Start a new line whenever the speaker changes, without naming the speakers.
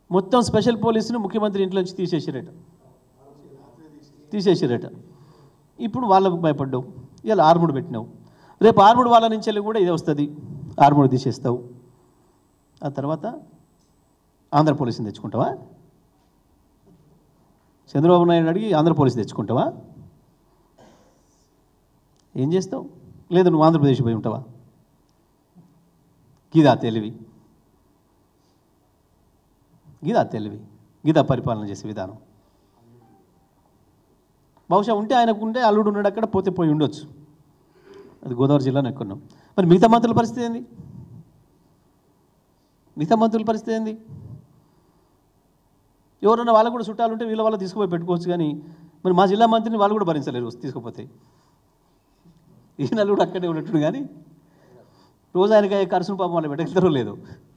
మొత్తం స్పెషల్ పోలీసుని ముఖ్యమంత్రి ఇంట్లో నుంచి తీసేసిరట తీసేసిరట ఇప్పుడు వాళ్ళకు భయపడ్డావు ఇలా ఆర్ముడు పెట్టినావు రేపు ఆర్ముడు వాళ్ళ నుంచి వెళ్ళి కూడా ఇదే వస్తుంది ఆర్ముడు తీసేస్తావు ఆ తర్వాత ఆంధ్ర పోలీసుని తెచ్చుకుంటావా చంద్రబాబు నాయుడు అడిగి ఆంధ్ర పోలీసు తెచ్చుకుంటావా ఏం చేస్తావు లేదు నువ్వు ఆంధ్రప్రదేశ్ పోయి ఉంటావా గీదా తెలివి గీదా తెలివి గీదా పరిపాలన చేసే విధానం బహుశా ఉంటే ఆయనకు ఉంటే అల్లుడు ఉన్నాడు అక్కడ పోతే పోయి ఉండొచ్చు అది గోదావరి జిల్లాలో ఎక్కున్నాం మరి మిగతా మంత్రుల పరిస్థితి ఏంది మిగతా మంత్రుల పరిస్థితి ఏంది ఎవరన్నా వాళ్ళకు కూడా చుట్టాలు ఉంటే వీళ్ళ వాళ్ళు తీసుకుపోయి పెట్టుకోవచ్చు కానీ మరి మా జిల్లా మంత్రిని వాళ్ళు కూడా భరించలేరు తీసుకుపోతే ఈయన కూడా అక్కడే ఉన్నట్టు కానీ రోజు ఆయనకి ఖర్చును పాపం వాళ్ళు పెట్టగలుగుతారో లేదు